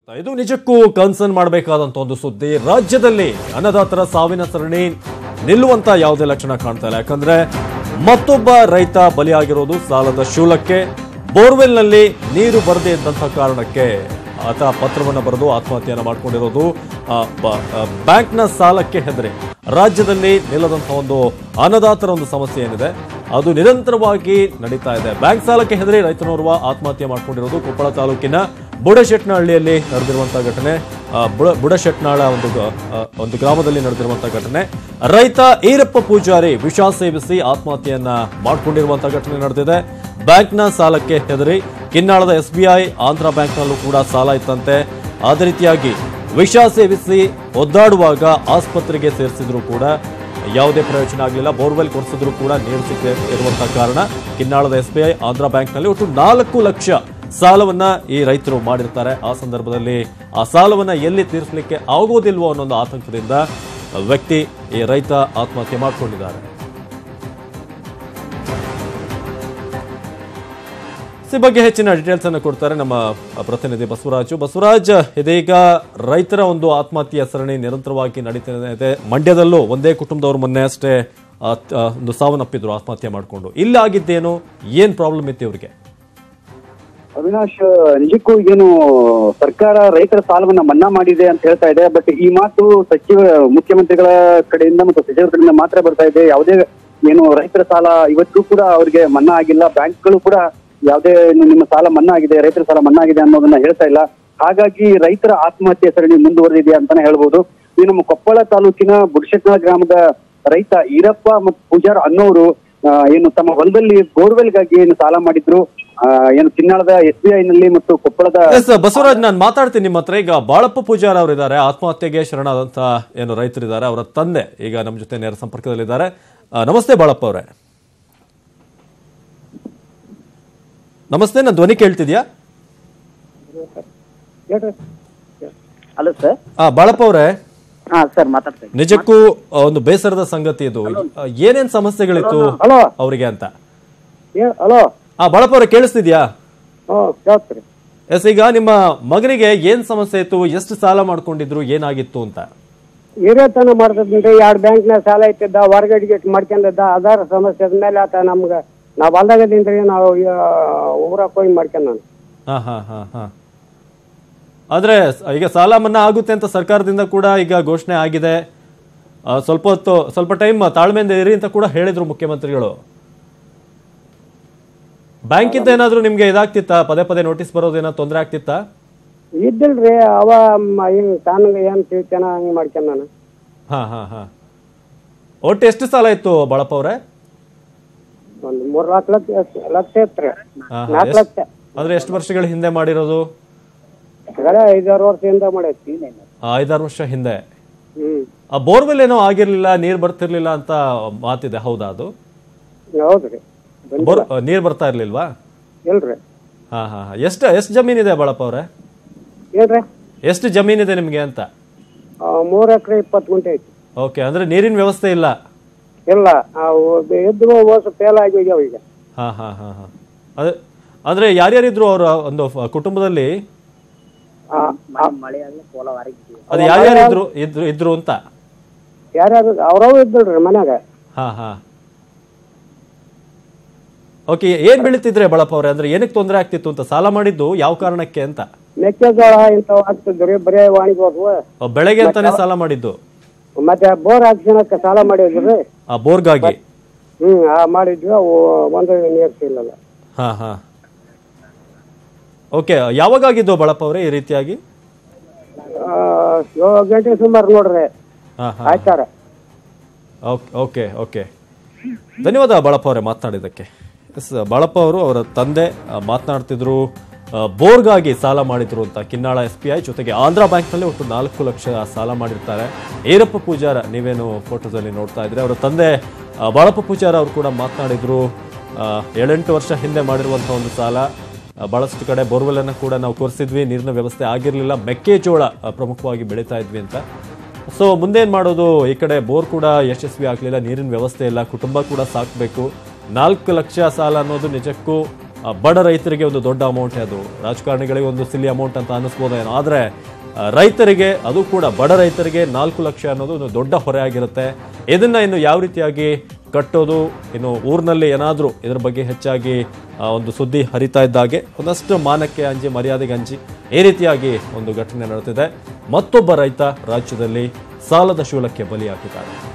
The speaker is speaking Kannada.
ಇದು ನಿಜಕ್ಕೂ ಕನ್ಸರ್ನ್ ಮಾಡಬೇಕಾದಂತ ಒಂದು ಸುದ್ದಿ ರಾಜ್ಯದಲ್ಲಿ ಅನ್ನದಾತರ ಸಾವಿನ ಸರಣಿ ನಿಲ್ಲುವಂತ ಯಾವುದೇ ಲಕ್ಷಣ ಕಾಣ್ತಾ ಇಲ್ಲ ಯಾಕಂದ್ರೆ ಮತ್ತೊಬ್ಬ ರೈತ ಬಲಿಯಾಗಿರೋದು ಸಾಲದ ಶೂಲಕ್ಕೆ ಬೋರ್ವೆಲ್ನಲ್ಲಿ ನೀರು ಬರದೇ ಇದ್ದಂಥ ಕಾರಣಕ್ಕೆ ಆತ ಪತ್ರವನ್ನು ಬರೆದು ಆತ್ಮಹತ್ಯೆಯನ್ನು ಮಾಡ್ಕೊಂಡಿರೋದು ಆ, ಬ- ಆ, ಬ್ಯಾಂಕ್ನ ಸಾಲಕ್ಕೆ ಹೆದರಿ ರಾಜ್ಯದಲ್ಲಿ ನಿಲ್ಲದಂಥ ಒಂದು ಅನ್ನದಾತರ ಒಂದು ಸಮಸ್ಯೆ ಏನಿದೆ ಅದು ನಿರಂತರವಾಗಿ ನಡೀತಾ ಇದೆ ಬ್ಯಾಂಕ್ ಸಾಲಕ್ಕೆ ಹೆದರಿ ರೈತನೋರ್ವ ಆತ್ಮಹತ್ಯೆ ಮಾಡ್ಕೊಂಡಿರೋದು ಕೊಪ್ಪಳ ತಾಲೂಕಿನ ಬುಡಶೆಟ್ನಹಳ್ಳಿಯಲ್ಲಿ ನಡೆದಿರುವಂತಹ ಘಟನೆ ಆ, ಬುಡ- ಬುಡಶೆಟ್ನಾಳ ಒಂದು ಗ- ಆ, ಒಂದು ಗ್ರಾಮದಲ್ಲಿ ನಡೆದಿರುವಂತಹ ಘಟನೆ ರೈತ ಈರಪ್ಪ ಪೂಜಾರಿ ವಿಷ ಸೇವಿಸಿ ಆತ್ಮಹತ್ಯೆಯನ್ನ ಮಾಡಿಕೊಂಡಿರುವಂತಹ ಘಟನೆ ನಡೆದಿದೆ ಬ್ಯಾಂಕ್ನ ಸಾಲಕ್ಕೆ ಹೆದರಿ ಕಿನ್ನಾಳದ ಎಸ್ಬಿಐ ಆಂಧ್ರ ಬ್ಯಾಂಕ್ನಲ್ಲೂ ಕೂಡ ಸಾಲ ಇತ್ತಂತೆ ಅದೇ ರೀತಿಯಾಗಿ ವಿಷ ಸೇವಿಸಿ ಒದ್ದಾಡುವಾಗ ಆಸ್ಪತ್ರೆಗೆ ಸೇರಿಸಿದ್ರು ಕೂಡ ಯಾವುದೇ ಪ್ರಯೋಜನ ಆಗಲಿಲ್ಲ ಬೋರ್ವೆಲ್ ಕೊರೆಸಿದ್ರು ಕೂಡ ನೀರು ಸಿಕ್ಕದೆ ಇರುವಂತಹ ಕಾರಣ ಕಿನ್ನಾಳದ ಎಸ್ಬಿಐ ಆಂಧ್ರ ಬ್ಯಾಂಕ್ನಲ್ಲಿ ಒಟ್ಟು ನಾಲ್ಕು ಲಕ್ಷ ಸಾಲವನ್ನ ಈ ರೈತರು ಮಾಡಿರ್ತಾರೆ ಆ ಸಂದರ್ಭದಲ್ಲಿ ಆ ಸಾಲವನ್ನ ಎಲ್ಲಿ ತೀರಿಸಲಿಕ್ಕೆ ಆಗೋದಿಲ್ವೋ ಅನ್ನೋ ಒಂದು ಆತಂಕದಿಂದ ವ್ಯಕ್ತಿ ಈ ರೈತ ಆತ್ಮಹತ್ಯೆ ಮಾಡಿಕೊಂಡಿದ್ದಾರೆ ಈ ಬಗ್ಗೆ ಹೆಚ್ಚಿನ ಡೀಟೇಲ್ಸ್ ಅನ್ನು ಕೊಡ್ತಾರೆ ನಮ್ಮ ಪ್ರತಿನಿಧಿ ಬಸವರಾಜು ಬಸವರಾಜ್ ಇದೀಗ ರೈತರ ಒಂದು ಆತ್ಮಹತ್ಯೆಯ ಸರಣಿ ನಿರಂತರವಾಗಿ ನಡೀತಾ ಇದೆ ಮಂಡ್ಯದಲ್ಲೂ ಒಂದೇ ಕುಟುಂಬದವರು ಮೊನ್ನೆ ಅಷ್ಟೇ ಆ, ಆ, ಒಂದು ಸಾವನ್ನಪ್ಪಿದ್ರು ಆತ್ಮಹತ್ಯೆ ಮಾಡಿಕೊಂಡು ಇಲ್ಲಿ ಆಗಿದ್ದೇನು ಏನ್ ಪ್ರಾಬ್ಲಮ್ ಇತ್ತು ಇವರಿಗೆ ಅವಿನಾಶ್ ನಿಜಕ್ಕೂ ಏನು ಸರ್ಕಾರ ರೈತರ ಸಾಲವನ್ನ ಮನ್ನಾ ಮಾಡಿದೆ ಅಂತ ಹೇಳ್ತಾ ಇದೆ ಬಟ್ ಈ ಮಾತು ಸಚಿವ ಮುಖ್ಯಮಂತ್ರಿಗಳ ಕಡೆಯಿಂದ ಮತ್ತು ಸಚಿವರ ಕಡೆಯಿಂದ ಮಾತ್ರ ಬರ್ತಾ ಇದೆ ಯಾವುದೇ ಏನು ರೈತರ ಸಾಲ ಇವತ್ತು ಕೂಡ ಅವರಿಗೆ ಮನ್ನಾ ಆಗಿಲ್ಲ ಬ್ಯಾಂಕ್ಗಳು ಕೂಡ ಯಾವುದೇ ಏನು ನಿಮ್ಮ ಸಾಲ ಮನ್ನಾ ಆಗಿದೆ ರೈತರ ಸಾಲ ಮನ್ನಾ ಆಗಿದೆ ಅನ್ನೋದನ್ನ ಹೇಳ್ತಾ ಇಲ್ಲ ಹಾಗಾಗಿ ರೈತರ ಆತ್ಮಹತ್ಯೆ ಸರಣಿ ಮುಂದುವರೆದಿದೆ ಅಂತಾನೆ ಹೇಳ್ಬೋದು ಈ ನಮ್ಮ ಕೊಪ್ಪಳ ತಾಲೂಕಿನ ಬುಡಶೆಟ್ನ ಗ್ರಾಮದ ರೈತ ಈರಪ್ಪ ಮತ್ತು ಪೂಜಾರ್ ಅನ್ನೋರು ಆ, ಏನು ತಮ್ಮ ಹೊಲದಲ್ಲಿ ಬೋರ್ವೆಲ್ಗಾಗಿ ಏನು ಸಾಲ ಮಾಡಿದ್ರು ಆ, ಏನು ಚಿನ್ನಾಳದ ಎಸ್ ಬಿ ಐ ನಲ್ಲಿ ಮತ್ತು ಕೊಪ್ಪಳದ ಎಸ್ ಬಸವರಾಜ್ ನಾನು ಮಾತಾಡ್ತೀನಿ ನಿಮ್ಮ ಹತ್ರ ಈಗ ಬಾಳಪ್ಪ ಪೂಜಾರ್ ಅವರಿದ್ದಾರೆ ಆತ್ಮಹತ್ಯೆಗೆ ಶರಣಾದಂತ ಏನು ರೈತರಿದ್ದಾರೆ ಅವರ ತಂದೆ ಈಗ ನಮ್ಮ ಜೊತೆ ನೇರ ಸಂಪರ್ಕದಲ್ಲಿದ್ದಾರೆ ಆ, ನಮಸ್ತೆ ಬಾಳಪ್ಪ ಅವರೇ ನಮಸ್ತೆ ನನ್ನ ಧ್ವನಿ ಕೇಳ್ತಿದ್ಯಾ ಹಲೋ ಸರ್ ಆ, ಬಾಳಪ್ಪ ಅವರೇ ಹಾ ಸರ್ ಮಾತಾಡ್ತಾ ನಿಜಕ್ಕೂ ಆ, ಒಂದು ಬೇಸರದ ಸಂಗತಿ ಇದು ಆ, ಏನೇನ್ ಸಮಸ್ಯೆಗಳಿತ್ತು ಹಲೋ ಅವರಿಗೆ ಅಂತ ಹಲೋ ಆ ಬಾಳಪ್ಪ ಅವರೇ ಕೇಳಿಸ್ತಿದ್ಯಾ ಹ್ಞೂ ಕೇಳ್ತೀರಿ ಎಸ್ ಈಗ ನಿಮ್ಮ ಮಗನಿಗೆ ಏನ್ ಸಮಸ್ಯೆ ಇತ್ತು ಎಷ್ಟು ಸಾಲ ಮಾಡ್ಕೊಂಡಿದ್ರು ಏನಾಗಿತ್ತು ಅಂತ ಹಿರಿಯತನ ಮಾಡ್ತಿದ್ರಿ ಎರಡು ಬ್ಯಾಂಕ್ನಾಗ ಸಾಲ ಇಟ್ಟಿದ್ದ ಹೊರಗಡೆ ಗಿಟ್ ಮಾಡ್ಕೊಂಡಿದ್ದ ಆಧಾರ ಸಮಸ್ಯೆ ಮೇಲೆ ಆತ ನಮ್ಗೆ ನಾವು ಹೊಲ್ದಾಗದಿಂದ್ರಿ ನಾವು ಊರಾಗ ಹೋಗಿ ಮಾಡ್ಕೊಂಡ್ ನಾನು ಹಾ ಹಾ ಹಾ ಹಾ ಆದ್ರೆ ಸ- ಈಗ ಸಾಲ ಮನ್ನಾ ಆಗುತ್ತೆ ಅಂತ ಸರ್ಕಾರದಿಂದ ಕೂಡ ಈಗ ಘೋಷಣೆ ಆಗಿದೆ ಆ, ಸ್ವಲ್ಪ ಹೊತ್ತು ಸ್ವಲ್ಪ ಟೈಮ್ ತಾಳ್ಮೆಯಿಂದ ಇರಿ ಅಂತ ಕೂಡ ಹೇಳಿದ್ರು ಮುಖ್ಯಮಂತ್ರಿಗಳು ಬ್ಯಾಂಕಿಂದ ಏನಾದ್ರು ನಿಮ್ಗೆ ಇದಾಗ್ತಿತ್ತಾ ಪದೇ ಪದೇ ನೋಟಿಸ್ ಬರೋದೇನೋ ತೊಂದರೆ ಆಗ್ತಿತ್ತಾ ಇದ್ದಿಲ್ರಿ ಅವ ಮ- ಹಿಂಗ್ ತಾನಂಗ ಏನ್ ತಿಳ್ತಾನ ಹಂಗ್ ಮಾಡ್ಕೊಂಡ್ ನಾನು ಹಾ ಹಾ ಹಾ ಒಟ್ಟು ಎಷ್ಟು ಸಾಲ ಇತ್ತು ಬಾಳಪ್ಪ ಅವ್ರೆ ಒಂದ್ ಮೂರ್ ನಾಲ್ಕು ಲಕ್ಷ ಲಕ್ಷ ಇತ್ರಿ ಹಾ, ಹಾ. ನಾಲ್ಕು ಎಷ್ಟ್- ಲಕ್ಷ ಅಂದ್ರೆ ಎಷ್ಟು ವರ್ಷಗಳ ಹಿಂದೆ ಮಾಡಿರೋದು ಆಗಲೇ ಐದಾರು ವರ್ಷದಿಂದ ಮಾಡೈತಿ ಆ, ಐದಾರು ವರ್ಷ ಹಿಂದೆ ಹ್ಮ್ ಆ ಬೋರ್ವೆಲ್ ಏನೋ ಆಗಿರ್ಲಿಲ್ಲ ನೀರ್ ಬರ್ತಿರ್ಲಿಲ್ಲ ಅಂತ ಮಾತಿದೆ ಹೌದಾ ಅದು ಹೌದ್ರಿ ಬೋರ್ ನೀರ್ ಬರ್ತಾ ಇರ್ಲಿಲ್ವಾ ಇಲ್ರಿ ಹಾ ಹಾ ಹಾ. ಎಷ್ಟು ಎಷ್ಟು ಜಮೀನಿದೆ ಬಾಳಪ್ಪ ಅವ್ರೆ ಏನ್ರಿ ಎಷ್ಟು ಜಮೀನಿದೆ ನಿಮ್ಗೆ ಅಂತ ಆ, ಮೂರ್ ಎಕರೆ ಇಪ್ಪತ್ತು ಗುಂಟೆ ಐತಿ ಓಕೆ ಅಂದ್ರೆ ನೀರಿನ ವ್ಯವಸ್ಥೆ ಇಲ್ಲ ಇಲ್ಲ ಅವು ಎದ್ದು ಓಸು ಫೇಲ್ ಆಗಿ ಹೋಗ್ಯಾವ ಈಗ ಹಾ ಹಾ ಹಾ ಹಾ ಅದೇ ಅಂದ್ರೆ ಯಾರ್ಯಾರಿದ್ರು ಅವ್ರ ಒಂದು ಫ- ಕುಟುಂಬದಲ್ಲಿ ಆ, ಆ, ಅದು ಯಾರ್ಯಾರು ಇದ್ರು ಇದ್ರು ಇದ್ರು ಅಂತ ಯಾರ್ಯಾರು ಅವ್ರವ್ ಇದ್ದಲ್ರಿ ಮನ್ಯಾಗ ಹಾ ಹಾ ಓಕೆ ಏನ್ ಬೆಳಿತಿದ್ರೆ ಬಾಳಪ್ಪ ಅವ್ರೆ ಅಂದ್ರೆ ಏನಕ್ಕೆ ತೊಂದರೆ ಆಗ್ತಿತ್ತು ಅಂತ ಸಾಲ ಮಾಡಿದ್ದು ಯಾವ ಕಾರಣಕ್ಕೆ ಅಂತ ಮೆಕ್ಕೆಜೋಳ ಇಂಥವು ಹಾಕ್ತಿದ್ರಿ ಬರೇ ವಾಣಿಜ್ಯ ಹೋದ್ವು ಆ, ಬೆಳೆಗೆ ಅಂತಾನೆ ಸಾಲ ಮಾಡಿದ್ದು ಮತ್ತೆ ಬೋರ್ ಹಾಕ್ಸಿನಕ್ಕ ಸಾಲ ಮಾಡಿದ್ರಿ ಆ ಬೋರ್ಗಾಗಿ ಹ್ಮ್ ಆ ಮಾಡಿದ್ವಿ ಅವು ಒಂದು ನೀರು ಸಿಗಲ್ಲ ಹಾ ಹಾ ಓಕೆ ಯಾವಾಗ ಆಗಿದ್ದು ಬಾಳಪ್ಪ ಅವರೇ ಈ ರೀತಿಯಾಗಿ ಏಳು ಗಂಟೆ ಸುಮಾರು ನೋಡ್ರಿ ಹಾ ಹಾ ಆಯ್ತಾರ ಓಕೆ ಓಕೆ ಓಕೆ ಧನ್ಯವಾದ ಬಾಳಪ್ಪ ಅವರೇ ಮಾತನಾಡಿದ್ದಕ್ಕೆ ಎಸ್ ಬಾಳಪ್ಪ ಅವರು ಅವರ ತಂದೆ ಆ, ಮಾತನಾಡ್ತಿದ್ರು ಆ, ಬೋರ್ಗಾಗಿ ಸಾಲ ಮಾಡಿದ್ರು ಅಂತ ಕಿನ್ನಾಳ ಎಸ್ ಪಿ ಐ ಜೊತೆಗೆ ಆಂಧ್ರ ಬ್ಯಾಂಕ್ನಲ್ಲಿ ಒಟ್ಟು ನಾಲ್ಕು ಲಕ್ಷ ಸಾಲ ಮಾಡಿರ್ತಾರೆ ಈರಪ್ಪ ಪೂಜಾರ ನೀವೇನು ಫೋಟೋದಲ್ಲಿ ನೋಡ್ತಾ ಇದ್ರೆ ಅವರ ತಂದೆ ಆ, ಬಾಳಪ್ಪ ಪೂಜಾರ ಅವರು ಕೂಡ ಮಾತನಾಡಿದ್ರು ಆ, ಏಳೆಂಟು ವರ್ಷ ಹಿಂದೆ ಮಾಡಿರುವಂಥ ಒಂದು ಸಾಲ ಆ, ಬಹಳಷ್ಟು ಕಡೆ ಬೋರ್ವೆಲ್ ಅನ್ನು ಕೂಡ ನಾವು ಕೊರೆಸಿದ್ವಿ ನೀರಿನ ವ್ಯವಸ್ಥೆ ಆಗಿರಲಿಲ್ಲ ಮೆಕ್ಕೆಜೋಳ ಆ, ಪ್ರಮುಖವಾಗಿ ಬೆಳೀತಾ ಇದ್ವಿ ಅಂತ ಸೊ ಮುಂದೇನ್ ಮಾಡೋದು ಈ ಕಡೆ ಬೋರ್ ಕೂಡ ಯಶಸ್ವಿ ಆಗಲಿಲ್ಲ ನೀರಿನ ವ್ಯವಸ್ಥೆ ಇಲ್ಲ ಕುಟುಂಬ ಕೂಡ ಸಾಕಬೇಕು ನಾಲ್ಕು ಲಕ್ಷ ಸಾಲ ಅನ್ನೋದು ನಿಜಕ್ಕೂ ಆ, ಬಡ ರೈತರಿಗೆ ಒಂದು ದೊಡ್ಡ ಅಮೌಂಟ್ ಅದು ರಾಜಕಾರಣಿಗಳಿಗೆ ಒಂದು ಸಿಲ್ಲಿ ಅಮೌಂಟ್ ಅಂತ ಅನ್ನಿಸ್ಬೋದೇನೋ ಆದರೆ ರೈತರಿಗೆ ಅದು ಕೂಡ ಬಡ ರೈತರಿಗೆ ನಾಲ್ಕು ಲಕ್ಷ ಅನ್ನೋದು ಒಂದು ದೊಡ್ಡ ಹೊರೆ ಆಗಿರುತ್ತೆ ಇದನ್ನ ಇನ್ನು ಯಾವ ರೀತಿಯಾಗಿ ಕಟ್ಟೋದು ಇನ್ನು ಊರಿನಲ್ಲಿ ಏನಾದರೂ ಇದ್ರ ಬಗ್ಗೆ ಹೆಚ್ಚಾಗಿ ಆ, ಒಂದು ಸುದ್ದಿ ಹರಿತಾ ಇದ್ದಾಗೆ ಒಂದಷ್ಟು ಮಾನಕ್ಕೆ ಅಂಜಿ ಮರ್ಯಾದೆಗೆ ಅಂಜಿ ಈ ರೀತಿಯಾಗಿ ಒಂದು ಘಟನೆ ನಡೆದಿದೆ ಮತ್ತೊಬ್ಬ ರೈತ ರಾಜ್ಯದಲ್ಲಿ ಸಾಲದ ಶೂಲಕ್ಕೆ ಬಲಿಯಾಗಿದ್ದಾರೆ